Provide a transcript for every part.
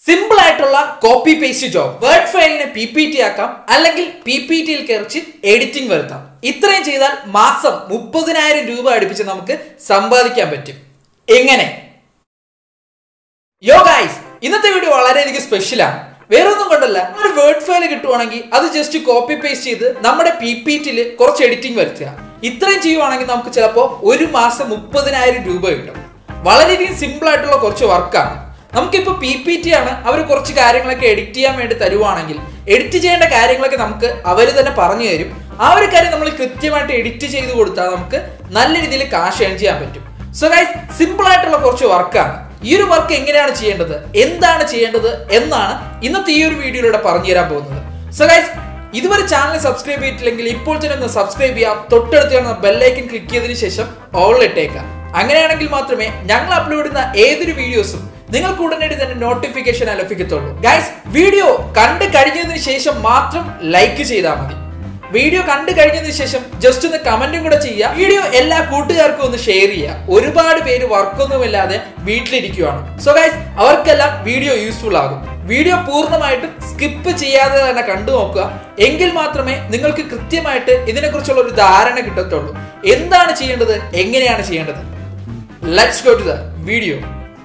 simple ആയിട്ടുള്ള copy paste job word ഫയലിനെ P P T ആക്കാം അല്ലെങ്കിൽ പി പി ടിയിൽ കയറിച്ച് എഡിറ്റിംഗ് വരുത്താം ഇത്രയും ചെയ്താൽ മാസം മുപ്പതിനായിരം രൂപ അടുപ്പിച്ച് നമുക്ക് സമ്പാദിക്കാൻ പറ്റും എങ്ങനെ യോ ഗൈസ് ഇന്നത്തെ വീഡിയോ വളരെയധികം സ്പെഷ്യലാണ് വേറൊന്നും കൊണ്ടല്ല ഒരു വേർഡ് ഫയൽ കിട്ടുവാണെങ്കിൽ അത് ജസ്റ്റ് കോപ്പി പേസ്റ്റ് ചെയ്ത് നമ്മുടെ പി പി ടിയിൽ കുറച്ച് എഡിറ്റിംഗ് വരുത്തുക ഇത്രയും ചെയ്യുവാണെങ്കിൽ നമുക്ക് ചിലപ്പോൾ ഒരു മാസം മുപ്പതിനായിരം രൂപ കിട്ടും വളരെയധികം സിമ്പിൾ ആയിട്ടുള്ള കുറച്ച് വർക്കാണ് നമുക്കിപ്പോൾ പി പി ടി ആണ് അവർ കുറച്ച് കാര്യങ്ങളൊക്കെ എഡിറ്റ് ചെയ്യാൻ വേണ്ടി തരുവാണെങ്കിൽ എഡിറ്റ് ചെയ്യേണ്ട കാര്യങ്ങളൊക്കെ നമുക്ക് അവർ തന്നെ പറഞ്ഞു തരും ആ ഒരു കാര്യം നമ്മൾ കൃത്യമായിട്ട് എഡിറ്റ് ചെയ്ത് കൊടുത്താൽ നമുക്ക് നല്ല രീതിയിൽ കാശ് ഏൺ ചെയ്യാൻ പറ്റും സോ ഗൈസ് സിമ്പിൾ ആയിട്ടുള്ള കുറച്ച് വർക്കാണ് ഈ ഒരു വർക്ക് എങ്ങനെയാണ് ചെയ്യേണ്ടത് എന്താണ് ചെയ്യേണ്ടത് എന്നാണ് ഇന്നത്തെ ഈ ഒരു വീഡിയോയിലൂടെ പറഞ്ഞു തരാൻ പോകുന്നത് സോ ഗൈസ് ഇതുവരെ ചാനൽ സബ്സ്ക്രൈബ് ചെയ്തിട്ടില്ലെങ്കിൽ ഇപ്പോൾ തന്നെ ഒന്ന് സബ്സ്ക്രൈബ് ചെയ്യാം തൊട്ടടുത്ത് കാണുന്ന ബെല്ലൈക്കൻ ക്ലിക്ക് ചെയ്തതിനു ശേഷം ഓൾ ഇട്ടേക്കാം അങ്ങനെയാണെങ്കിൽ മാത്രമേ ഞങ്ങൾ അപ്ലോഡ് ചെയ്യുന്ന ഏതൊരു വീഡിയോസും നിങ്ങൾക്ക് ഉടനടി തന്നെ നോട്ടിഫിക്കേഷൻ ലഭിക്കത്തുള്ളൂ ഗൈസ് വീഡിയോ കണ്ടു കഴിഞ്ഞതിന് ശേഷം മാത്രം ലൈക്ക് ചെയ്താൽ മതി വീഡിയോ കണ്ടു കഴിഞ്ഞതിന് ശേഷം ജസ്റ്റ് ഒന്ന് കമന്റും കൂടെ ചെയ്യുക വീഡിയോ എല്ലാ കൂട്ടുകാർക്കും ഒന്ന് ഷെയർ ചെയ്യുക ഒരുപാട് പേര് വർക്കൊന്നുമില്ലാതെ വീട്ടിലിരിക്കുവാണ് സോ ഗൈസ് അവർക്കെല്ലാം വീഡിയോ യൂസ്ഫുൾ ആകും വീഡിയോ പൂർണ്ണമായിട്ടും സ്കിപ്പ് ചെയ്യാതെ തന്നെ കണ്ടു നോക്കുക എങ്കിൽ മാത്രമേ നിങ്ങൾക്ക് കൃത്യമായിട്ട് ഇതിനെക്കുറിച്ചുള്ള ഒരു ധാരണ കിട്ടത്തുള്ളൂ എന്താണ് ചെയ്യേണ്ടത് എങ്ങനെയാണ് ചെയ്യേണ്ടത് let's go to the video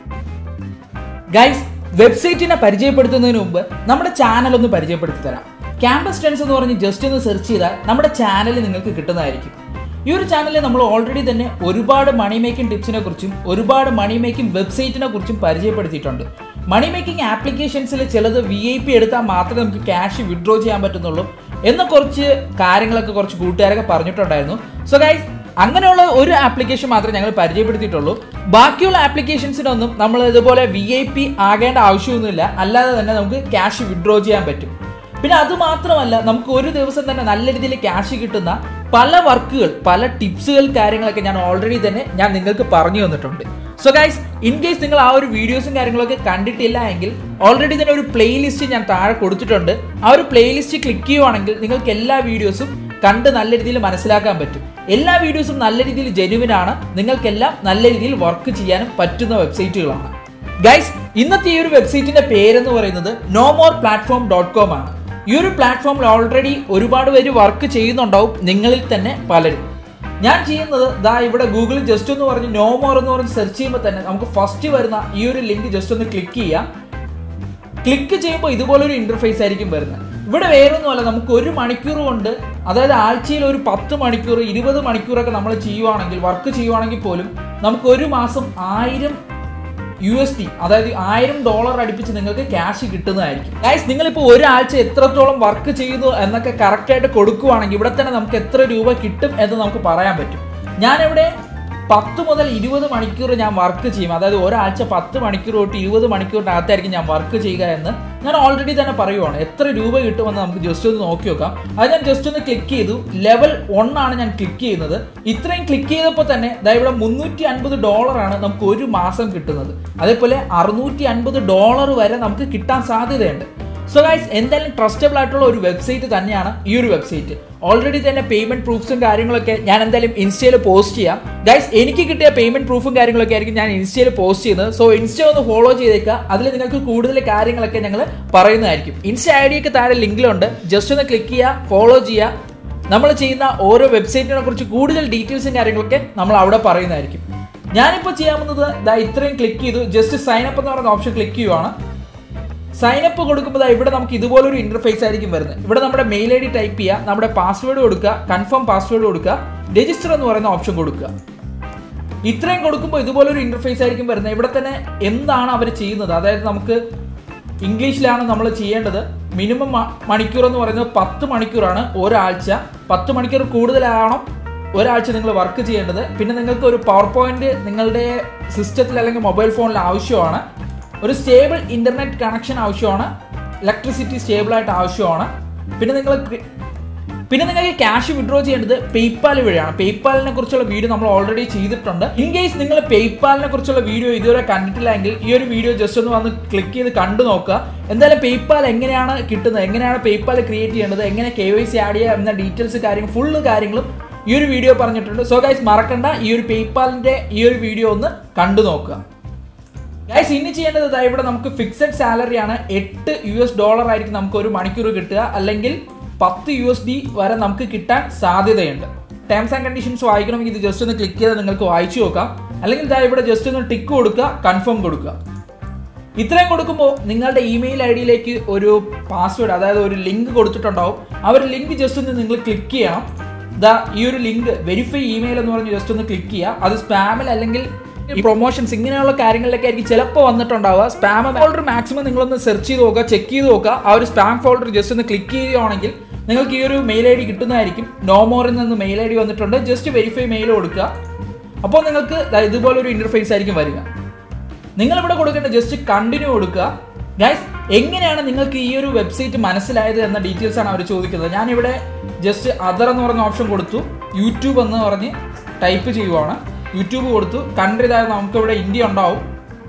guys വെബ്സൈറ്റിനെ പരിചയപ്പെടുത്തുന്നതിന് മുമ്പ് നമ്മുടെ ചാനൽ ഒന്ന് പരിചയപ്പെടുത്തി തരാം ക്യാമ്പസ് ടെൻസ് എന്ന് പറഞ്ഞ് ജസ്റ്റ് ഒന്ന് സെർച്ച് ചെയ്താൽ നമ്മുടെ ചാനൽ നിങ്ങൾക്ക് കിട്ടുന്നതായിരിക്കും ഈ ഒരു ചാനലിൽ നമ്മൾ ഓൾറെഡി തന്നെ ഒരുപാട് മണി മേക്കിംഗ് ടിപ്സിനെ കുറിച്ചും ഒരുപാട് മണി മേക്കിംഗ് വെബ്സൈറ്റിനെ കുറിച്ചും പരിചയപ്പെടുത്തിയിട്ടുണ്ട് മണി മേക്കിംഗ് ആപ്ലിക്കേഷൻസിൽ ചിലത് വി ഐ പി എടുത്താൽ മാത്രമേ നമുക്ക് ക്യാഷ് വിഡ്രോ ചെയ്യാൻ പറ്റുന്നുള്ളൂ എന്ന കുറച്ച് കാര്യങ്ങളൊക്കെ കുറച്ച് കൂട്ടുകാരൊക്കെ പറഞ്ഞിട്ടുണ്ടായിരുന്നു സോ ഗൈസ് അങ്ങനെയുള്ള ഒരു ആപ്ലിക്കേഷൻ മാത്രമേ ഞങ്ങൾ പരിചയപ്പെടുത്തിയിട്ടുള്ളൂ ബാക്കിയുള്ള ആപ്ലിക്കേഷൻസിനൊന്നും നമ്മൾ ഇതുപോലെ വി ഐ പി ആകേണ്ട ആവശ്യമൊന്നുമില്ല അല്ലാതെ തന്നെ നമുക്ക് ക്യാഷ് വിഡ്രോ ചെയ്യാൻ പറ്റും പിന്നെ അത് മാത്രമല്ല നമുക്ക് ഒരു ദിവസം തന്നെ നല്ല രീതിയിൽ ക്യാഷ് കിട്ടുന്ന പല വർക്കുകൾ പല ടിപ്സുകൾ കാര്യങ്ങളൊക്കെ ഞാൻ ഓൾറെഡി തന്നെ ഞാൻ നിങ്ങൾക്ക് പറഞ്ഞു തന്നിട്ടുണ്ട് സോ ഗൈസ് ഇൻ കേസ് നിങ്ങൾ ആ ഒരു വീഡിയോസും കാര്യങ്ങളൊക്കെ കണ്ടിട്ടില്ല എങ്കിൽ ഓൾറെഡി തന്നെ ഒരു പ്ലേലിസ്റ്റ് ഞാൻ താഴെ കൊടുത്തിട്ടുണ്ട് ആ ഒരു പ്ലേലിസ്റ്റ് ക്ലിക്ക് ചെയ്യുവാണെങ്കിൽ നിങ്ങൾക്ക് എല്ലാ വീഡിയോസും കണ്ട് നല്ല രീതിയിൽ മനസ്സിലാക്കാൻ പറ്റും എല്ലാ വീഡിയോസും നല്ല രീതിയിൽ ജെനുവിൻ ആണ് നിങ്ങൾക്കെല്ലാം നല്ല രീതിയിൽ വർക്ക് ചെയ്യാനും പറ്റുന്ന വെബ്സൈറ്റുകളാണ് ഗൈസ് ഇന്നത്തെ ഈ ഒരു വെബ്സൈറ്റിന്റെ പേരെന്ന് പറയുന്നത് no more platform dot com ആണ് ഈ ഒരു പ്ലാറ്റ്ഫോമിൽ ഓൾറെഡി ഒരുപാട് പേര് വർക്ക് ചെയ്യുന്നുണ്ടാവും നിങ്ങളിൽ തന്നെ പലരും ഞാൻ ചെയ്യുന്നത് ദാ ഇവിടെ ഗൂഗിളിൽ ജസ്റ്റ് ഒന്ന് പറഞ്ഞ് നോ മോർ എന്ന് പറഞ്ഞ് സെർച്ച് ചെയ്യുമ്പോൾ തന്നെ നമുക്ക് ഫസ്റ്റ് വരുന്ന ഈ ഒരു ലിങ്ക് ജസ്റ്റ് ഒന്ന് ക്ലിക്ക് ചെയ്യാം ക്ലിക്ക് ചെയ്യുമ്പോൾ ഇതുപോലൊരു ഇന്റർഫേസ് ആയിരിക്കും വരുന്നത് ഇവിടെ വേറൊന്നുമല്ല നമുക്ക് ഒരു മണിക്കൂർ കൊണ്ട് അതായത് ആഴ്ചയിൽ ഒരു പത്ത് മണിക്കൂർ ഇരുപത് മണിക്കൂറൊക്കെ നമ്മൾ ചെയ്യുവാണെങ്കിൽ വർക്ക് ചെയ്യുവാണെങ്കിൽ പോലും നമുക്ക് ഒരു മാസം ആയിരം യു എസ് ടി അതായത് ആയിരം ഡോളർ അടുപ്പിച്ച് നിങ്ങൾക്ക് ക്യാഷ് കിട്ടുന്നതായിരിക്കും ഗൈസ് നിങ്ങളിപ്പോൾ ഒരാഴ്ച എത്രത്തോളം വർക്ക് ചെയ്യുന്നു എന്നൊക്കെ കറക്റ്റായിട്ട് കൊടുക്കുവാണെങ്കിൽ ഇവിടെ തന്നെ നമുക്ക് എത്ര രൂപ കിട്ടും എന്ന് നമുക്ക് പറയാൻ പറ്റും ഞാനിവിടെ പത്ത് മുതൽ ഇരുപത് മണിക്കൂർ ഞാൻ വർക്ക് ചെയ്യും അതായത് ഒരാഴ്ച പത്ത് മണിക്കൂർ തൊട്ട് ഇരുപത് മണിക്കൂറിനകത്തായിരിക്കും ഞാൻ വർക്ക് ചെയ്യുക എന്ന് ഞാൻ ഓൾറെഡി തന്നെ പറയുവാണ് എത്ര രൂപ കിട്ടുമെന്ന് നമുക്ക് ജസ്റ്റ് ഒന്ന് നോക്കി നോക്കാം അത് ഞാൻ ജസ്റ്റ് ഒന്ന് ക്ലിക്ക് ചെയ്തു ലെവൽ വൺ ആണ് ഞാൻ ക്ലിക്ക് ചെയ്യുന്നത് ഇത്രയും ക്ലിക്ക് ചെയ്തപ്പോൾ തന്നെ ദാ ഇവിടെ മുന്നൂറ്റി അൻപത് ഡോളറാണ് നമുക്ക് ഒരു മാസം കിട്ടുന്നത് അതേപോലെ അറുന്നൂറ്റി അൻപത് ഡോളർ വരെ നമുക്ക് കിട്ടാൻ സാധ്യതയുണ്ട് സോ ഗൈസ് എന്തായാലും ട്രസ്റ്റബിൾ ആയിട്ടുള്ള ഒരു വെബ്സൈറ്റ് തന്നെയാണ് ഈ ഒരു വെബ്സൈറ്റ് ഓൾറെഡി തന്നെ പേയ്മെന്റ് പ്രൂഫ്സും കാര്യങ്ങളൊക്കെ ഞാൻ എന്തായാലും ഇൻസ്റ്റയിൽ പോസ്റ്റ് ചെയ്യാം ഗൈസ് എനിക്ക് കിട്ടിയ പേയ്മെന്റ് പ്രൂഫും കാര്യങ്ങളൊക്കെ ആയിരിക്കും ഞാൻ ഇൻസ്റ്റയിൽ പോസ്റ്റ് ചെയ്യുന്നത് സോ ഇൻസ്റ്റ ഒന്ന് ഫോളോ ചെയ്തേക്കുക അതിൽ നിങ്ങൾക്ക് കൂടുതൽ കാര്യങ്ങളൊക്കെ ഞങ്ങൾ പറയുന്നതായിരിക്കും ഇൻസ്റ്റ ഐ ഡി ഒക്കെ താഴെ ലിങ്കിലുണ്ട് ജസ്റ്റ് ഒന്ന് ക്ലിക്ക് ചെയ്യുക ഫോളോ ചെയ്യുക നമ്മൾ ചെയ്യുന്ന ഓരോ വെബ്സൈറ്റിനെ കുറിച്ച് കൂടുതൽ ഡീറ്റെയിൽസും കാര്യങ്ങളൊക്കെ നമ്മൾ അവിടെ പറയുന്നതായിരിക്കും ഞാനിപ്പോൾ ചെയ്യാവുന്നത് ദാ ഇത്രയും ക്ലിക്ക് ചെയ്തു ജസ്റ്റ് സൈൻ അപ്പ് എന്ന് പറയുന്ന ഓപ്ഷൻ ക്ലിക്ക് ചെയ്യുവാണ് സൈൻ അപ്പ് കൊടുക്കുമ്പോൾ ഇവിടെ നമുക്ക് ഇതുപോലൊരു ഇന്റർഫേസ് ആയിരിക്കും വരുന്നത് ഇവിടെ നമ്മുടെ മെയിൽ ഐ ഡി ടൈപ്പ് ചെയ്യുക നമ്മുടെ പാസ്വേഡ് കൊടുക്കുക കൺഫേം പാസ്വേഡ് കൊടുക്കുക രജിസ്റ്റർ എന്ന് പറയുന്ന ഓപ്ഷൻ കൊടുക്കുക ഇത്രയും കൊടുക്കുമ്പോൾ ഇതുപോലൊരു ഇന്റർഫേസ് ആയിരിക്കും വരുന്നത് ഇവിടെ തന്നെ എന്താണ് അവർ ചെയ്യുന്നത് അതായത് നമുക്ക് ഇംഗ്ലീഷിലാണ് നമ്മൾ ചെയ്യേണ്ടത് മിനിമം മണിക്കൂർ എന്ന് പറയുന്നത് പത്ത് മണിക്കൂറാണ് ഒരാഴ്ച പത്ത് മണിക്കൂർ കൂടുതലാണോ ഒരാഴ്ച നിങ്ങൾ വർക്ക് ചെയ്യേണ്ടത് പിന്നെ നിങ്ങൾക്ക് ഒരു പവർ പോയിന്റ് നിങ്ങളുടെ സിസ്റ്റത്തിൽ അല്ലെങ്കിൽ മൊബൈൽ ഫോണിൽ ആവശ്യമാണ് ഒരു സ്റ്റേബിൾ ഇന്റർനെറ്റ് കണക്ഷൻ ആവശ്യമാണ് ഇലക്ട്രിസിറ്റി സ്റ്റേബിൾ ആയിട്ട് ആവശ്യമാണ് പിന്നെ നിങ്ങൾ പിന്നെ നിങ്ങൾക്ക് ക്യാഷ് വിഡ്രോ ചെയ്യേണ്ടത് പേയ്പാൽ വഴിയാണ് പേയ്പാലിനെ കുറിച്ചുള്ള വീഡിയോ നമ്മൾ ഓൾറെഡി ചെയ്തിട്ടുണ്ട് ഇൻ കേസ് നിങ്ങൾ പേയ്പാലിനെ കുറിച്ചുള്ള വീഡിയോ ഇതുവരെ കണ്ടിട്ടില്ലെങ്കിൽ ഈ ഒരു വീഡിയോ ജസ്റ്റ് ഒന്ന് വന്ന് ക്ലിക്ക് ചെയ്ത് കണ്ടു നോക്കുക എന്തായാലും പേയ്പാൽ എങ്ങനെയാണ് കിട്ടുന്നത് എങ്ങനെയാണ് പേയ്പാൽ ക്രിയേറ്റ് ചെയ്യേണ്ടത് എങ്ങനെ കെ വൈ സി ആഡ് ചെയ്യുക എന്ന ഡീറ്റെയിൽസ് കാര്യങ്ങൾ ഫുള്ള് കാര്യങ്ങളും ഈ ഒരു വീഡിയോ പറഞ്ഞിട്ടുണ്ട് സോ ഗൈസ് മറക്കണ്ട ഈ ഒരു പേയ്പാലിന്റെ ഈ ഒരു വീഡിയോ ഒന്ന് കണ്ടു നോക്കുക ഗൈസ് ഇനി ചെയ്യേണ്ടത് ഇതാ ഇവിടെ നമുക്ക് ഫിക്സഡ് സാലറി ആണ് എട്ട് യു എസ് ഡോളർ ആയിരിക്കും നമുക്ക് ഒരു മണിക്കൂർ കിട്ടുക അല്ലെങ്കിൽ പത്ത് യു എസ് ഡി വരെ നമുക്ക് കിട്ടാൻ സാധ്യതയുണ്ട് ടേംസ് ആൻഡ് കണ്ടീഷൻസ് വായിക്കണമെങ്കിൽ ഇത് ജസ്റ്റ് ഒന്ന് ക്ലിക്ക് ചെയ്ത് നിങ്ങൾക്ക് വായിച്ചു നോക്കാം അല്ലെങ്കിൽ ഇതാ ഇവിടെ ജസ്റ്റ് ഒന്ന് ടിക്ക് കൊടുക്കുക കൺഫേം കൊടുക്കുക ഇത്രയും കൊടുക്കുമ്പോൾ നിങ്ങളുടെ ഇമെയിൽ ഐ ഡിയിലേക്ക് ഒരു പാസ്വേഡ് അതായത് ഒരു ലിങ്ക് കൊടുത്തിട്ടുണ്ടാവും ആ ഒരു ലിങ്ക് ജസ്റ്റ് ഒന്ന് നിങ്ങൾ ക്ലിക്ക് ചെയ്യണം ദാ ഈ ഒരു ലിങ്ക് വെരിഫൈ ഇമെയിൽ എന്ന് പറഞ്ഞ് ജസ്റ്റ് ഒന്ന് ക്ലിക്ക് ചെയ്യുക അത് സ്പാമിൽ അല്ലെങ്കിൽ ഈ പ്രൊമോഷൻസ് ഇങ്ങനെയുള്ള കാര്യങ്ങളിലൊക്കെ ആയിരിക്കും ചിലപ്പോൾ വന്നിട്ടുണ്ടാവുക സ്പാം ഫോൾഡർ മാക്സിമം നിങ്ങളൊന്ന് സെർച്ച് ചെയ്ത് നോക്കുക ചെക്ക് ചെയ്ത് നോക്കുക ആ ഒരു സ്പാം ഫോൾഡർ ജസ്റ്റ് ഒന്ന് ക്ലിക്ക് ചെയ്യുകയാണെങ്കിൽ നിങ്ങൾക്ക് ഈ ഒരു മെയിൽ ഐ ഡി കിട്ടുന്നതായിരിക്കും നോമോറിൽ നിന്ന് മെയിൽ ഐ ഡി വന്നിട്ടുണ്ട് ജസ്റ്റ് വെരിഫൈ മെയിൽ കൊടുക്കുക അപ്പോൾ നിങ്ങൾക്ക് ദാ ഇതുപോലെ ഒരു ഇന്റർഫേസ് ആയിരിക്കും വരിക നിങ്ങൾ ഇവിടെ കൊടുക്കേണ്ട ജസ്റ്റ് കണ്ടിന്യൂ കൊടുക്കുക ഗൈസ് എങ്ങനെയാണ് നിങ്ങൾക്ക് ഈ ഒരു വെബ്സൈറ്റ് മനസ്സിലായത് എന്ന ഡീറ്റെയിൽസ് ആണ് അവർ ചോദിക്കുന്നത് ഞാനിവിടെ ജസ്റ്റ് അതർ എന്ന് പറഞ്ഞ ഓപ്ഷൻ കൊടുത്തു യൂട്യൂബ് എന്ന് പറഞ്ഞ് ടൈപ്പ് ചെയ്യുവാണ് യൂട്യൂബ് കൊടുത്തു കൺട്രി ഇതായത് നമുക്കിവിടെ ഇന്ത്യ ഉണ്ടാവും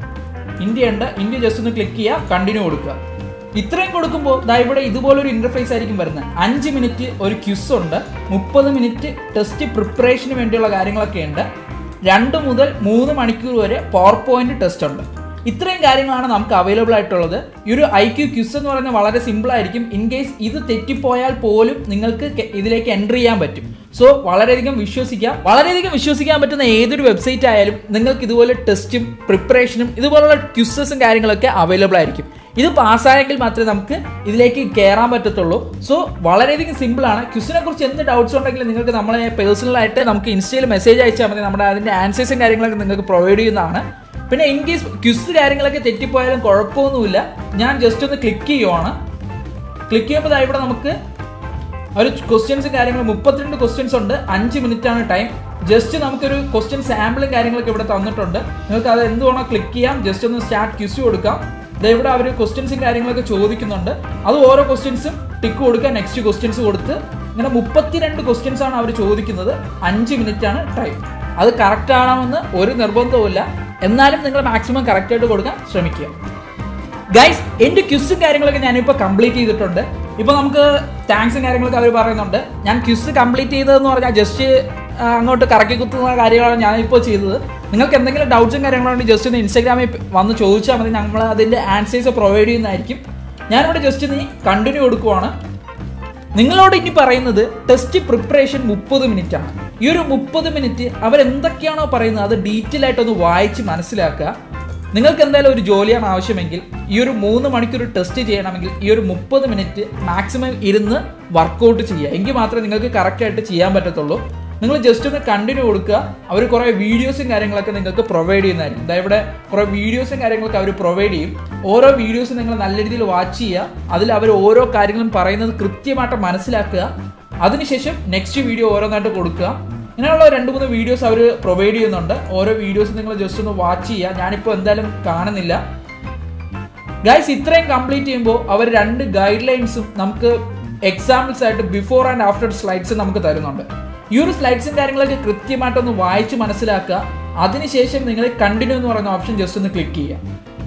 ഇന്ത്യ ഉണ്ട് ഇന്ത്യ ജസ്റ്റ് ഒന്ന് ക്ലിക്ക് ചെയ്യുക കണ്ടിന്യൂ കൊടുക്കുക ഇത്രയും കൊടുക്കുമ്പോൾ ദാ ഇവിടെ ഇതുപോലൊരു ഇന്റർഫേസ് ആയിരിക്കും വരുന്നത് അഞ്ച് മിനിറ്റ് ഒരു ക്യുസ് ഉണ്ട് മുപ്പത് മിനിറ്റ് ടെസ്റ്റ് പ്രിപ്പറേഷന് വേണ്ടിയുള്ള കാര്യങ്ങളൊക്കെ ഉണ്ട് രണ്ട് മുതൽ മൂന്ന് മണിക്കൂർ വരെ പവർ പോയിന്റ് ടെസ്റ്റ് ഉണ്ട് ഇത്രയും കാര്യങ്ങളാണ് നമുക്ക് അവൈലബിൾ ആയിട്ടുള്ളത് ഈ ഒരു ഐ ക്യു ക്യുസ് എന്ന് പറയുന്നത് വളരെ സിമ്പിൾ ആയിരിക്കും ഇൻ കേസ് ഇത് തെറ്റിപ്പോയാൽ പോലും നിങ്ങൾക്ക് കെ- ഇതിലേക്ക് എൻ്റർ ചെയ്യാൻ പറ്റും സോ വളരെയധികം വിശ്വസിക്കാം വളരെയധികം വിശ്വസിക്കാൻ പറ്റുന്ന ഏതൊരു വെബ്സൈറ്റ് ആയാലും നിങ്ങൾക്ക് ഇതുപോലെ ടെസ്റ്റും പ്രിപ്പറേഷനും ഇതുപോലുള്ള ക്യുസസും കാര്യങ്ങളൊക്കെ അവൈലബിൾ ആയിരിക്കും ഇത് പാസ്സായെങ്കിൽ മാത്രമേ നമുക്ക് ഇതിലേക്ക് കയറാൻ പറ്റത്തുള്ളൂ സോ വളരെയധികം സിമ്പിൾ ആണ് ക്യുസിനെ കുറിച്ച് എന്ത് ഡൗട്ട്സ് ഉണ്ടെങ്കിലും നിങ്ങൾക്ക് നമ്മളെ പേഴ്സണലായിട്ട് നമുക്ക് ഇൻസ്റ്റയിൽ മെസ്സേജ് അയച്ചാൽ മതി നമ്മുടെ അതിന്റെ ആൻസേഴ്സും കാര്യങ്ങളൊക്കെ നിങ്ങൾക്ക് പ്രൊവൈഡ് ചെയ്യുന്നതാണ് പിന്നെ ഇൻ കേസ് ക്യുസ് കാര്യങ്ങളൊക്കെ തെറ്റിപ്പോയാലും കുഴപ്പമൊന്നുമില്ല ഞാൻ ജസ്റ്റ് ഒന്ന് ക്ലിക്ക് ചെയ്യുവാണ് ക്ലിക്ക് ചെയ്യുമ്പോൾ ദാ ഇവിടെ നമുക്ക് ഒരു ക്വസ്റ്റ്യൻസും കാര്യങ്ങളും മുപ്പത്തിരണ്ട് ക്വസ്റ്റ്യൻസ് ഉണ്ട് അഞ്ച് മിനിറ്റ് ആണ് ടൈം ജസ്റ്റ് നമുക്കൊരു ക്വസ്റ്റ്യൻ സാമ്പിളും കാര്യങ്ങളൊക്കെ ഇവിടെ തന്നിട്ടുണ്ട് നിങ്ങൾക്ക് അത് എന്ത് വേണോ ക്ലിക്ക് ചെയ്യാം ജസ്റ്റ് ഒന്ന് സ്റ്റാർട്ട് ക്യൂസ് കൊടുക്കാം ദേ ഇവിടെ അവർ ക്വസ്റ്റ്യൻസും കാര്യങ്ങളൊക്കെ ചോദിക്കുന്നുണ്ട് അത് ഓരോ ക്വസ്റ്റ്യൻസും ടിക്ക് കൊടുക്കുക നെക്സ്റ്റ് ക്വസ്റ്റ്യൻസ് കൊടുത്ത് ഇങ്ങനെ മുപ്പത്തിരണ്ട് ക്വസ്റ്റ്യൻസ് ആണ് അവർ ചോദിക്കുന്നത് അഞ്ച് മിനിറ്റ് ആണ് ടൈം അത് കറക്റ്റ് ആണമെന്ന് ഒരു നിർബന്ധവുമില്ല എന്നാലും നിങ്ങൾ മാക്സിമം കറക്റ്റ് ആയിട്ട് കൊടുക്കാൻ ശ്രമിക്കുക ഗൈസ് എന്റെ ക്യുസും കാര്യങ്ങളൊക്കെ ഞാനിപ്പോൾ കംപ്ലീറ്റ് ചെയ്തിട്ടുണ്ട് ഇപ്പൊ നമുക്ക് താങ്ക്സും കാര്യങ്ങളൊക്കെ അവർ പറയുന്നുണ്ട് ഞാൻ ക്യുസ് കംപ്ലീറ്റ് ചെയ്തതെന്ന് പറഞ്ഞാൽ ജസ്റ്റ് അങ്ങോട്ട് കറക്കി കുത്തുന്ന കാര്യങ്ങളാണ് ഞാനിപ്പോൾ ചെയ്തത് നിങ്ങൾക്ക് എന്തെങ്കിലും ഡൗട്ട്സും കാര്യങ്ങളുണ്ടെങ്കിൽ ജസ്റ്റ് ഒന്ന് ഇൻസ്റ്റാഗ്രാമിൽ വന്ന് ചോദിച്ചാൽ മതി ഞങ്ങൾ അതിന്റെ ആൻസേഴ്സ് പ്രൊവൈഡ് ചെയ്യുന്നതായിരിക്കും ഞാനിവിടെ ജസ്റ്റ് നീ കണ്ടിന്യൂ കൊടുക്കുവാണ് നിങ്ങളോട് ഇനി പറയുന്നത് ടെസ്റ്റ് പ്രിപ്പറേഷൻ മുപ്പത് മിനിറ്റ് ആണ് ഈ ഒരു മുപ്പത് മിനിറ്റ് അവരെന്തൊക്കെയാണോ പറയുന്നത് അത് ഡീറ്റെയിൽ ആയിട്ടൊന്ന് വായിച്ച് മനസ്സിലാക്കുക നിങ്ങൾക്ക് എന്തായാലും ഒരു ജോലിയാണ് ആവശ്യമെങ്കിൽ ഈ ഒരു മൂന്ന് മണിക്കൂർ ടെസ്റ്റ് ചെയ്യണമെങ്കിൽ ഈ ഒരു മുപ്പത് മിനിറ്റ് മാക്സിമം ഇരുന്ന് വർക്കൗട്ട് ചെയ്യുക എങ്കിൽ മാത്രമേ നിങ്ങൾക്ക് കറക്റ്റായിട്ട് ചെയ്യാൻ പറ്റത്തുള്ളൂ നിങ്ങൾ ജസ്റ്റ് ഒന്ന് കണ്ടിന്യൂ കൊടുക്കുക അവർ കുറേ വീഡിയോസും കാര്യങ്ങളൊക്കെ നിങ്ങൾക്ക് പ്രൊവൈഡ് ചെയ്യുന്നതായിരിക്കും ദാ ഇവിടെ കുറേ വീഡിയോസും കാര്യങ്ങളൊക്കെ അവർ പ്രൊവൈഡ് ചെയ്യും ഓരോ വീഡിയോസും നിങ്ങൾ നല്ല രീതിയിൽ വാച്ച് ചെയ്യുക അതിൽ അവർ ഓരോ കാര്യങ്ങളും പറയുന്നത് കൃത്യമായിട്ട് മനസ്സിലാക്കുക അതിനുശേഷം നെക്സ്റ്റ് വീഡിയോ ഓരോന്നായിട്ട് കൊടുക്കുക ഇങ്ങനെയുള്ള രണ്ട് മൂന്ന് വീഡിയോസ് അവർ പ്രൊവൈഡ് ചെയ്യുന്നുണ്ട് ഓരോ വീഡിയോസ് നിങ്ങൾ ജസ്റ്റ് ഒന്ന് വാച്ച് ചെയ്യുക ഞാനിപ്പോൾ എന്തായാലും കാണുന്നില്ല ഗൈസ് ഇത്രയും കംപ്ലീറ്റ് ചെയ്യുമ്പോൾ അവർ രണ്ട് ഗൈഡ് ലൈൻസും നമുക്ക് എക്സാമ്പിൾസ് ആയിട്ട് ബിഫോർ ആൻഡ് ആഫ്റ്റർ സ്ലൈഡ്സ് നമുക്ക് തരുന്നുണ്ട് ഈ ഒരു സ്ലൈഡ്സും കാര്യങ്ങളൊക്കെ കൃത്യമായിട്ടൊന്ന് വായിച്ച് മനസ്സിലാക്കുക അതിനുശേഷം നിങ്ങൾ കണ്ടിന്യൂ എന്ന് പറയുന്ന ഓപ്ഷൻ ജസ്റ്റ് ഒന്ന് ക്ലിക്ക് ചെയ്യുക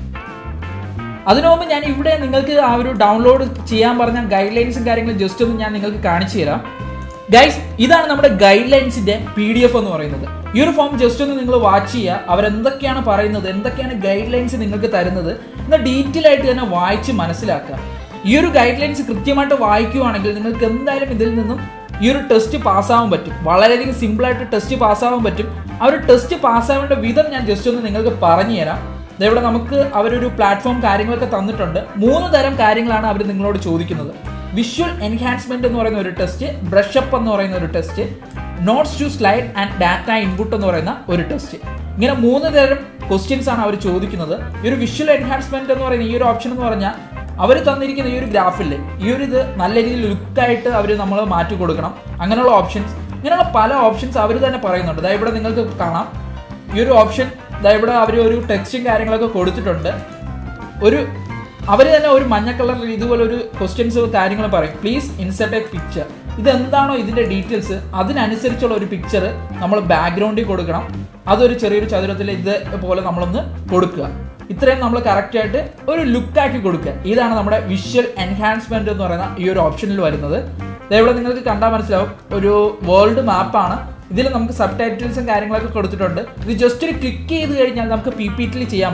അതിനു മുമ്പ് ഞാൻ ഇവിടെ നിങ്ങൾക്ക് ആ ഒരു ഡൗൺലോഡ് ചെയ്യാൻ പറഞ്ഞ ഗൈഡ് ലൈൻസും കാര്യങ്ങളും ജസ്റ്റ് ഒന്ന് ഞാൻ നിങ്ങൾക്ക് കാണിച്ചു തരാം ഗൈസ് ഇതാണ് നമ്മുടെ ഗൈഡ് ലൈൻസിന്റെ പി ഡി എഫ് എന്ന് പറയുന്നത് ഈ ഒരു ഫോം ജസ്റ്റ് ഒന്ന് നിങ്ങൾ വാച്ച് ചെയ്യുക അവരെന്തൊക്കെയാണ് പറയുന്നത് എന്തൊക്കെയാണ് ഗൈഡ് ലൈൻസ് നിങ്ങൾക്ക് തരുന്നത് എന്ന് ഡീറ്റെയിൽ ആയിട്ട് തന്നെ വായിച്ച് മനസ്സിലാക്കുക ഈ ഒരു ഗൈഡ് ലൈൻസ് കൃത്യമായിട്ട് വായിക്കുവാണെങ്കിൽ നിങ്ങൾക്ക് എന്തായാലും ഇതിൽ നിന്നും ഈ ഒരു ടെസ്റ്റ് പാസ്സാവാൻ പറ്റും വളരെയധികം സിമ്പിളായിട്ട് ടെസ്റ്റ് പാസ്സാവാൻ പറ്റും ആ ഒരു ടെസ്റ്റ് പാസ്സാവേണ്ട വിധം ഞാൻ ജസ്റ്റ് ഒന്ന് നിങ്ങൾക്ക് പറഞ്ഞു തരാം ദേ ഇവിടെ നമുക്ക് അവരൊരു പ്ലാറ്റ്ഫോം കാര്യങ്ങളൊക്കെ തന്നിട്ടുണ്ട് മൂന്ന് തരം കാര്യങ്ങളാണ് അവർ നിങ്ങളോട് ചോദിക്കുന്നത് വിഷ്വൽ എൻഹാൻസ്മെന്റ് എന്ന് പറയുന്ന ഒരു ടെസ്റ്റ് ബ്രഷ് അപ്പ് എന്ന് പറയുന്ന ഒരു test notes to slide and data input എന്ന് പറയുന്ന ഒരു ടെസ്റ്റ് ഇങ്ങനെ മൂന്ന് തരം ക്വസ്റ്റ്യൻസ് ആണ് അവർ ചോദിക്കുന്നത് ഈ ഒരു വിഷ്വൽ എൻഹാൻസ്മെന്റ് എന്ന് പറയുന്ന ഈ ഒരു ഓപ്ഷൻ എന്ന് പറഞ്ഞാൽ അവർ തന്നിരിക്കുന്ന ഈ ഒരു ഗ്രാഫിൽ ഈ ഒരു ഇത് നല്ല രീതിയിൽ ലുക്കായിട്ട് അവർ നമ്മൾ മാറ്റി കൊടുക്കണം അങ്ങനെയുള്ള ഓപ്ഷൻസ് ഇങ്ങനെയുള്ള പല ഓപ്ഷൻസ് അവർ തന്നെ പറയുന്നുണ്ട് ദാ ഇവിടെ നിങ്ങൾക്ക് കാണാം ഈ ഒരു ഓപ്ഷൻ ദാ ഇവിടെ അവർ ഒരു ടെക്സ്റ്റും കാര്യങ്ങളൊക്കെ കൊടുത്തിട്ടുണ്ട് ഒരു അവർ തന്നെ ഒരു മഞ്ഞ കളറിൽ ഇതുപോലെ ഒരു ക്വസ്റ്റ്യൻസ് കാര്യങ്ങൾ പറയും പ്ലീസ് ഇൻസെർട്ട് എ പിക്ചർ ഇതെന്താണോ ഇതിന്റെ ഡീറ്റെയിൽസ് അതിനനുസരിച്ചുള്ള ഒരു പിക്ചർ നമ്മൾ ബാക്ക്ഗ്രൗണ്ടിൽ കൊടുക്കണം അതൊരു ചെറിയൊരു ചതുരത്തിൽ ഇതുപോലെ നമ്മളൊന്ന് കൊടുക്കുക ഇത്രയും നമ്മൾ കറക്റ്റ് ആയിട്ട് ഒരു ലുക്കാക്കി കൊടുക്കുക ഇതാണ് നമ്മുടെ വിഷ്വൽ എൻഹാൻസ്മെന്റ് എന്ന് പറയുന്ന ഈ ഒരു ഓപ്ഷനിൽ വരുന്നത് ദേ ഇവിടെ നിങ്ങൾക്ക് കണ്ടാൽ മനസ്സിലാവും ഒരു വേൾഡ് മാപ്പാണ് ഇതിൽ നമുക്ക് സബ് ടൈറ്റിൽസും കാര്യങ്ങളൊക്കെ കൊടുത്തിട്ടുണ്ട് ഇത് ജസ്റ്റ് ഒരു ക്ലിക്ക് ചെയ്ത് കഴിഞ്ഞാൽ നമുക്ക് പി പി ടിയിൽ ചെയ്യാൻ പറ്റും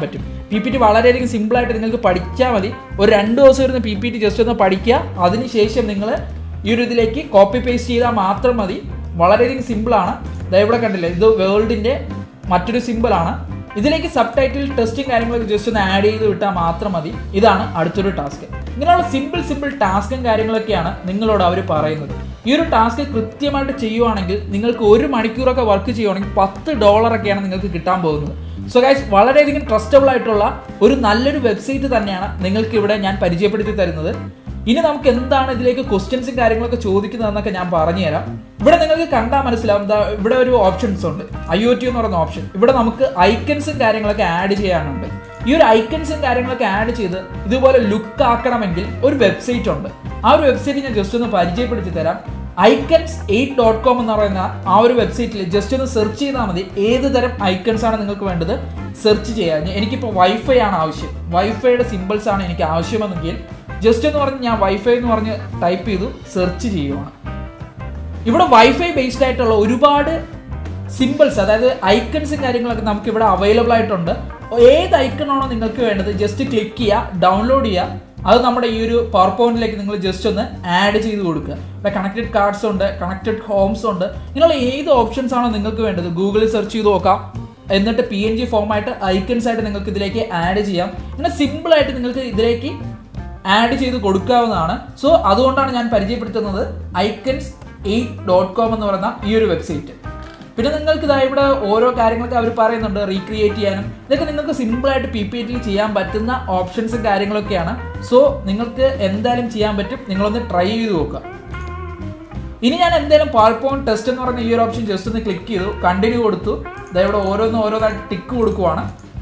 പി പി ടി വളരെയധികം സിമ്പിളായിട്ട് നിങ്ങൾക്ക് പഠിച്ചാൽ മതി ഒരു രണ്ട് ദിവസം ഇരുന്ന് പി പി ടി ജസ്റ്റ് ഒന്ന് പഠിക്കുക അതിനുശേഷം നിങ്ങൾ ഈ ഒരു ഇതിലേക്ക് കോപ്പി പേസ്റ്റ് ചെയ്താൽ മാത്രം മതി വളരെയധികം സിമ്പിളാണ് ദാ ഇവിടെ കണ്ടില്ലേ ഇത് വേൾഡിൻ്റെ മറ്റൊരു സിമ്പിളാണ് ഇതിലേക്ക് സബ് ടൈറ്റിൽ ടെസ്റ്റും കാര്യങ്ങളൊക്കെ ജസ്റ്റ് ഒന്ന് ആഡ് ചെയ്ത് വിട്ടാൽ മാത്രം മതി ഇതാണ് അടുത്തൊരു ടാസ്ക് ഇങ്ങനെയുള്ള സിമ്പിൾ സിമ്പിൾ ടാസ്കും കാര്യങ്ങളൊക്കെയാണ് നിങ്ങളോട് അവർ പറയുന്നത് ഈ ഒരു ടാസ്ക് കൃത്യമായിട്ട് ചെയ്യുവാണെങ്കിൽ നിങ്ങൾക്ക് ഒരു മണിക്കൂറൊക്കെ വർക്ക് ചെയ്യുവാണെങ്കിൽ പത്ത് ഡോളറൊക്കെയാണ് നിങ്ങൾക്ക് കിട്ടാൻ പോകുന്നത് സോ ഗൈസ് വളരെയധികം ട്രസ്റ്റബിൾ ആയിട്ടുള്ള ഒരു നല്ലൊരു വെബ്സൈറ്റ് തന്നെയാണ് നിങ്ങൾക്ക് ഇവിടെ ഞാൻ പരിചയപ്പെടുത്തി തരുന്നത് ഇനി നമുക്ക് എന്താണ് ഇതിലേക്ക് ക്വസ്റ്റ്യൻസും കാര്യങ്ങളൊക്കെ ചോദിക്കുന്നതെന്നൊക്കെ ഞാൻ പറഞ്ഞുതരാം ഇവിടെ നിങ്ങൾക്ക് കണ്ടാൽ മനസ്സിലാവും ദാ ഇവിടെ ഒരു ഓപ്ഷൻസ് ഉണ്ട് ഐ ഒ ടി എന്ന് പറയുന്ന ഓപ്ഷൻ ഇവിടെ നമുക്ക് ഐക്കൺസും കാര്യങ്ങളൊക്കെ ആഡ് ചെയ്യാനുണ്ട് ഈ ഒരു ഐക്കൺസും കാര്യങ്ങളൊക്കെ ആഡ് ചെയ്ത് ഇതുപോലെ ലുക്ക് ആക്കണമെങ്കിൽ ഒരു വെബ്സൈറ്റ് ഉണ്ട് ആ ഒരു വെബ്സൈറ്റ് ഞാൻ ജസ്റ്റ് ഒന്ന് പരിചയപ്പെടുത്തി തരാം ഐക്കൺസ് എയ്റ്റ് ഡോട്ട് കോം എന്ന് പറയുന്ന ആ ഒരു വെബ്സൈറ്റിൽ ജസ്റ്റ് ഒന്ന് സെർച്ച് ചെയ്താൽ മതി ഏത് തരം ഐക്കൺസ് ആണ് നിങ്ങൾക്ക് വേണ്ടത് സെർച്ച് ചെയ്യാൻ എനിക്കിപ്പോൾ വൈഫൈ ആണ് ആവശ്യം വൈഫൈയുടെ സിമ്പിൾസ് ആണ് എനിക്ക് ആവശ്യമെന്നെങ്കിൽ ജസ്റ്റ് എന്ന് പറഞ്ഞ് ഞാൻ വൈഫൈ എന്ന് പറഞ്ഞ് ടൈപ്പ് ചെയ്തു സെർച്ച് ചെയ്യുവാണ് ഇവിടെ വൈഫൈ ബേസ്ഡ് ആയിട്ടുള്ള ഒരുപാട് സിമ്പിൾസ് അതായത് ഐക്കൺസും കാര്യങ്ങളൊക്കെ നമുക്ക് ഇവിടെ അവൈലബിൾ ആയിട്ടുണ്ട് ഏത് ഐക്കണാണോ നിങ്ങൾക്ക് വേണ്ടത് ജസ്റ്റ് ക്ലിക്ക് ചെയ്യുക ഡൗൺലോഡ് ചെയ്യുക അത് നമ്മുടെ ഈ ഒരു പവർ പോയിന്റിലേക്ക് നിങ്ങൾ ജസ്റ്റ് ഒന്ന് ആഡ് ചെയ്ത് കൊടുക്കുക ഇവിടെ കണക്റ്റഡ് കാർഡ്സ് ഉണ്ട് കണക്റ്റഡ് ഹോംസ് ഉണ്ട് ഇങ്ങനെയുള്ള ഏത് ഓപ്ഷൻസ് ആണോ നിങ്ങൾക്ക് വേണ്ടത് ഗൂഗിളിൽ സെർച്ച് ചെയ്ത് നോക്കാം എന്നിട്ട് പി എൻ ജി ഫോമായിട്ട് ഐക്കൺസ് ആയിട്ട് നിങ്ങൾക്ക് ഇതിലേക്ക് ആഡ് ചെയ്യാം ഇങ്ങനെ സിമ്പിൾ ആയിട്ട് നിങ്ങൾക്ക് ഇതിലേക്ക് ആഡ് ചെയ്ത് കൊടുക്കാവുന്നതാണ് സോ അതുകൊണ്ടാണ് ഞാൻ പരിചയപ്പെടുത്തുന്നത് ഐക്കൺസ് എയ്റ്റ് ഡോട്ട് കോം എന്ന് പറയുന്ന ഈ ഒരു വെബ്സൈറ്റ് പിന്നെ നിങ്ങൾക്ക് ഇതാ ഇവിടെ ഓരോ കാര്യങ്ങളൊക്കെ അവർ പറയുന്നുണ്ട് റീക്രിയേറ്റ് ചെയ്യാനും ഇതൊക്കെ നിങ്ങൾക്ക് സിമ്പിളായിട്ട് പി പി ടിയിൽ ചെയ്യാൻ പറ്റുന്ന ഓപ്ഷൻസും കാര്യങ്ങളൊക്കെയാണ് സോ നിങ്ങൾക്ക് എന്തായാലും ചെയ്യാൻ പറ്റും നിങ്ങളൊന്ന് ട്രൈ ചെയ്ത് നോക്കുക ഇനി ഞാൻ എന്തായാലും പവർ പോയിന്റ് ടെസ്റ്റ് എന്ന് പറഞ്ഞ ഈ ഒരു ഓപ്ഷൻ ജസ്റ്റ് ഒന്ന് ക്ലിക്ക് ചെയ്തു കണ്ടിന്യൂ കൊടുത്തു ഇതാ ഇവിടെ ഓരോന്ന് ഓരോന്നായിട്ട് ടിക്ക് കൊടുക്കുവാണ്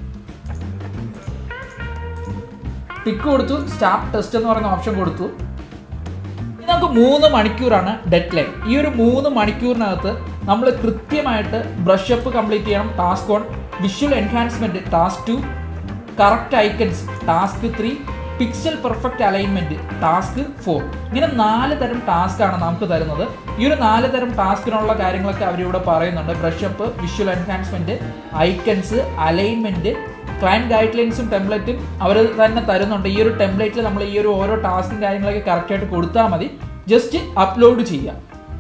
ടിക്ക് കൊടുത്തു സ്റ്റാർട്ട് ടെസ്റ്റ് എന്ന് പറയുന്ന ഓപ്ഷൻ കൊടുത്തു ഇനി നമുക്ക് മൂന്ന് മണിക്കൂറാണ് ഡെഡ് ലൈൻ ഈ ഒരു മൂന്ന് മണിക്കൂറിനകത്ത് നമ്മൾ കൃത്യമായിട്ട് ബ്രഷ് അപ്പ് കംപ്ലീറ്റ് ചെയ്യണം task one visual enhancement task two correct icons task three pixel perfect alignment task four ഇങ്ങനെ നാല് തരം ടാസ്ക് ആണ് നമുക്ക് തരുന്നത് ഈ ഒരു നാല് തരം ടാസ്കിനുള്ള കാര്യങ്ങളൊക്കെ അവരിവിടെ പറയുന്നുണ്ട് brush up visual enhancement icons alignment client guide ലൈൻസും ടെംപ്ലേറ്റും അവർ തന്നെ തരുന്നുണ്ട് ഈ ഒരു ടെംപ്ലേറ്റിൽ നമ്മൾ ഈ ഒരു ഓരോ ടാസ്കും കാര്യങ്ങളൊക്കെ കറക്റ്റായിട്ട് കൊടുത്താൽ മതി ജസ്റ്റ് അപ്ലോഡ് ചെയ്യാം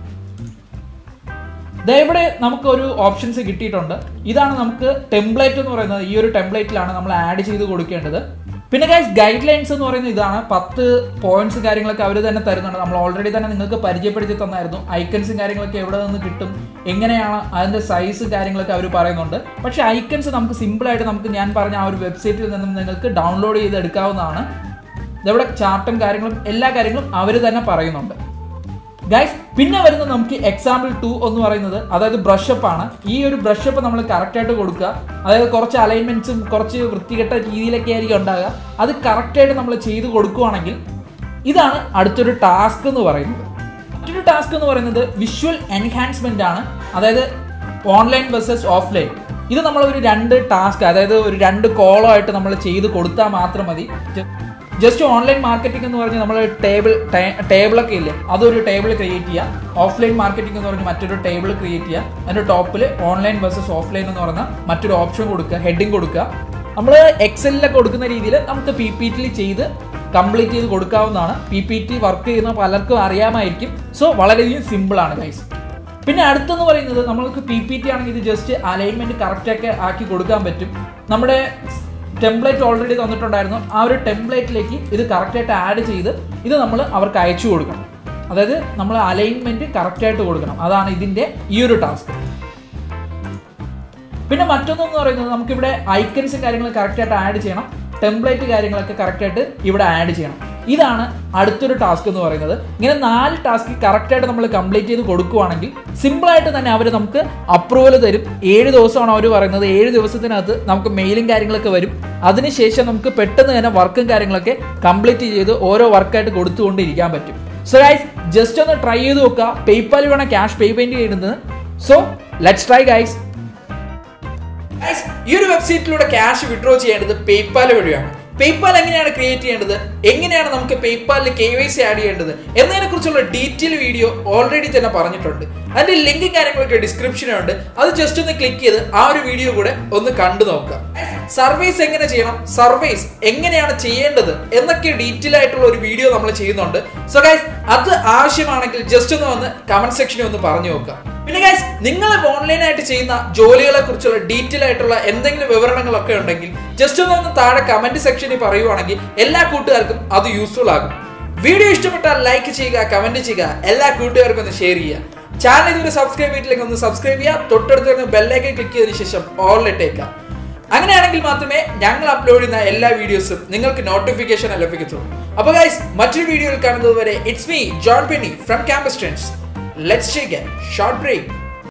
ദേ ഇവിടെ നമുക്ക് ഒരു ഓപ്ഷൻസ് കിട്ടിയിട്ടുണ്ട് ഇതാണ് നമുക്ക് ടെംപ്ലേറ്റ് എന്ന് പറയുന്നത് ഈ ഒരു ടെംപ്ലേറ്റിലാണ് നമ്മൾ ആഡ് ചെയ്ത് കൊടുക്കേണ്ടത് പിന്നെ ഗൈസ് ഗൈഡ് ലൈൻസ് എന്ന് പറയുന്നത് ഇതാണ് പത്ത് പോയിന്റ്സ് കാര്യങ്ങളൊക്കെ അവർ തന്നെ തരുന്നുണ്ട് നമ്മൾ ഓൾറെഡി തന്നെ നിങ്ങൾക്ക് പരിചയപ്പെടുത്തി തന്നായിരുന്നു ഐക്കൺസും കാര്യങ്ങളൊക്കെ എവിടെ നിന്ന് കിട്ടും എങ്ങനെയാണ് അതിൻ്റെ സൈസ് കാര്യങ്ങളൊക്കെ അവർ പറയുന്നുണ്ട് പക്ഷേ ഐക്കൺസ് നമുക്ക് സിമ്പിളായിട്ട് നമുക്ക് ഞാൻ പറഞ്ഞ ആ ഒരു വെബ്സൈറ്റിൽ നിന്നും നിങ്ങൾക്ക് ഡൗൺലോഡ് ചെയ്ത് എടുക്കാവുന്നതാണ് ഇതവിടെ ചാർട്ടും കാര്യങ്ങളും എല്ലാ കാര്യങ്ങളും അവർ തന്നെ പറയുന്നുണ്ട് ഗൈസ് പിന്നെ വരുന്നത് നമുക്ക് എക്സാമ്പിൾ ടു എന്ന് പറയുന്നത് അതായത് ബ്രഷപ്പ് ആണ് ഈ ഒരു ബ്രഷപ്പ് നമ്മൾ കറക്റ്റായിട്ട് കൊടുക്കുക അതായത് കുറച്ച് അലൈൻമെന്റ്സും കുറച്ച് വൃത്തികെട്ട രീതിയിലൊക്കെ ആയിരിക്കും ഉണ്ടാകുക അത് കറക്റ്റായിട്ട് നമ്മൾ ചെയ്ത് കൊടുക്കുകയാണെങ്കിൽ ഇതാണ് അടുത്തൊരു ടാസ്ക് എന്ന് പറയുന്നത് മറ്റൊരു ടാസ്ക് എന്ന് പറയുന്നത് വിഷ്വൽ എൻഹാൻസ്മെന്റ് ആണ് അതായത് ഓൺലൈൻ വേഴ്സസ് ഓഫ്ലൈൻ ഇത് നമ്മൾ ഒരു രണ്ട് ടാസ്ക് അതായത് ഒരു രണ്ട് കോളോ ആയിട്ട് നമ്മൾ ചെയ്ത് കൊടുത്താൽ മാത്രം മതി ജസ്റ്റ് ഓൺലൈൻ മാർക്കറ്റിംഗ് എന്ന് പറഞ്ഞ് നമ്മൾ ടേബിൾ ടേബിളൊക്കെ ഇല്ലേ അതൊരു ടേബിൾ ക്രിയേറ്റ് ചെയ്യുക ഓഫ്ലൈൻ മാർക്കറ്റിംഗ് എന്ന് പറഞ്ഞ് മറ്റൊരു ടേബിൾ ക്രിയേറ്റ് ചെയ്യുക അതിൻ്റെ ടോപ്പിൽ ഓൺലൈൻ വേഴ്സസ് ഓഫ്ലൈൻ എന്ന് പറഞ്ഞ മറ്റൊരു ഓപ്ഷൻ കൊടുക്കുക ഹെഡിങ് കൊടുക്കുക നമ്മൾ എക്സലിലൊക്കെ കൊടുക്കുന്ന രീതിയിൽ നമുക്ക് പി പി ടിയിൽ ചെയ്ത് കംപ്ലീറ്റ് ചെയ്ത് കൊടുക്കാവുന്നതാണ് പി പി ടി വർക്ക് ചെയ്യുന്ന പലർക്കും അറിയാമായിരിക്കും സോ വളരെയധികം സിമ്പിളാണ് ഗൈസ് പിന്നെ അടുത്തെന്ന് പറയുന്നത് നമ്മൾക്ക് പി പി ടി ആണെങ്കിൽ ഇത് ജസ്റ്റ് അലൈൻമെന്റ് കറക്റ്റ് ഒക്കെ ആക്കി കൊടുക്കാൻ പറ്റും നമ്മുടെ ടെംപ്ലേറ്റ് ഓൾറെഡി തന്നിട്ടുണ്ടായിരുന്നു ആ ഒരു ടെംപ്ലേറ്റിലേക്ക് ഇത് കറക്റ്റായിട്ട് ആഡ് ചെയ്ത് ഇത് നമ്മൾ അവർക്ക് അയച്ചു കൊടുക്കണം അതായത് നമ്മൾ അലൈൻമെന്റ് കറക്റ്റായിട്ട് കൊടുക്കണം അതാണ് ഇതിന്റെ ഈ ഒരു ടാസ്ക് പിന്നെ മറ്റൊന്നെന്ന് പറയുന്നത് നമുക്കിവിടെ ഐക്കൺസും കാര്യങ്ങളും കറക്റ്റായിട്ട് ആഡ് ചെയ്യണം ടെംപ്ലേറ്റ് കാര്യങ്ങളൊക്കെ കറക്റ്റായിട്ട് ഇവിടെ ആഡ് ചെയ്യണം ഇതാണ് അടുത്തൊരു ടാസ്ക് എന്ന് പറയുന്നത് ഇങ്ങനെ നാല് ടാസ്ക് കറക്റ്റായിട്ട് നമ്മൾ കംപ്ലീറ്റ് ചെയ്ത് കൊടുക്കുവാണെങ്കിൽ സിമ്പിളായിട്ട് തന്നെ അവർ നമുക്ക് അപ്രൂവൽ തരും ഏഴ് ദിവസമാണ് അവർ പറയുന്നത് ഏഴ് ദിവസത്തിനകത്ത് നമുക്ക് മെയിലും കാര്യങ്ങളൊക്കെ വരും അതിനുശേഷം നമുക്ക് പെട്ടെന്ന് തന്നെ വർക്കും കാര്യങ്ങളൊക്കെ കംപ്ലീറ്റ് ചെയ്ത് ഓരോ വർക്കായിട്ട് കൊടുത്തുകൊണ്ടിരിക്കാൻ പറ്റും സോ ഗൈസ് ജസ്റ്റ് ഒന്ന് ട്രൈ ചെയ്ത് നോക്കുക പേയ്പാൽ വേണം ക്യാഷ് പേയ്മെന്റ് ചെയ്യുന്നത് so let's try guys Guys, ഈ ഒരു വെബ്സൈറ്റിലൂടെ ക്യാഷ് വിഡ്രോ ചെയ്യേണ്ടത് പേയ്പാൽ വഴിയാണ് പേയ്പാൽ എങ്ങനെയാണ് ക്രിയേറ്റ് ചെയ്യേണ്ടത് എങ്ങനെയാണ് നമുക്ക് പേയ്പാലിൽ കെ വൈ സി ആഡ് ചെയ്യേണ്ടത് എന്നതിനെ കുറിച്ചുള്ള ഡീറ്റെയിൽ വീഡിയോ ഓൾറെഡി തന്നെ പറഞ്ഞിട്ടുണ്ട് അതിന്റെ ലിങ്കും കാര്യങ്ങളൊക്കെ ഡിസ്ക്രിപ്ഷനുണ്ട് അത് ജസ്റ്റ് ഒന്ന് ക്ലിക്ക് ചെയ്ത് ആ ഒരു വീഡിയോ കൂടെ ഒന്ന് കണ്ടു നോക്കാം Guys, സർവീസ് എങ്ങനെ ചെയ്യണം സർവീസ് എങ്ങനെയാണ് ചെയ്യേണ്ടത് എന്നൊക്കെ ഡീറ്റെയിൽ ആയിട്ടുള്ള ഒരു വീഡിയോ നമ്മൾ ചെയ്യുന്നുണ്ട് സോ ഗൈസ് അത് ആവശ്യമാണെങ്കിൽ ജസ്റ്റ് ഒന്ന് വന്ന് കമന്റ് സെക്ഷനിൽ ഒന്ന് പറഞ്ഞു നോക്കുക പിന്നെ ഗൈസ് നിങ്ങൾ ഓൺലൈനായിട്ട് ചെയ്യുന്ന ജോലികളെ കുറിച്ചുള്ള ഡീറ്റെയിൽ ആയിട്ടുള്ള എന്തെങ്കിലും വിവരണങ്ങളൊക്കെ ഉണ്ടെങ്കിൽ ജസ്റ്റ് ഒന്ന് ഒന്ന് താഴെ കമന്റ് സെക്ഷനിൽ പറയുവാണെങ്കിൽ എല്ലാ കൂട്ടുകാർക്കും അത് യൂസ്ഫുൾ ആകും വീഡിയോ ഇഷ്ടപ്പെട്ടാൽ ലൈക്ക് ചെയ്യുക കമന്റ് ചെയ്യുക എല്ലാ കൂട്ടുകാർക്കും ഒന്ന് ഷെയർ ചെയ്യുക ചാനൽ ഇതുവരെ സബ്സ്ക്രൈബ് ചെയ്തിട്ടില്ലെങ്കിൽ ഒന്ന് സബ്സ്ക്രൈബ് ചെയ്യുക തൊട്ടടുത്ത് വരുന്ന ബെല്ലൈക്കൻ ക്ലിക്ക് ചെയ്തതിനു ശേഷം ഓൾ ഇട്ടേക്കുക അങ്ങനെയാണെങ്കിൽ മാത്രമേ ഞങ്ങൾ അപ്ലോഡ് ചെയ്യുന്ന എല്ലാ വീഡിയോസും നിങ്ങൾക്ക് നോട്ടിഫിക്കേഷൻ ലഭിക്കത്തുള്ളൂ അപ്പോൾ ഗൈസ് മറ്റൊരു വീഡിയോയിൽ കാണുന്നത് വരെ it's me John Penny from campus trends let's take a short break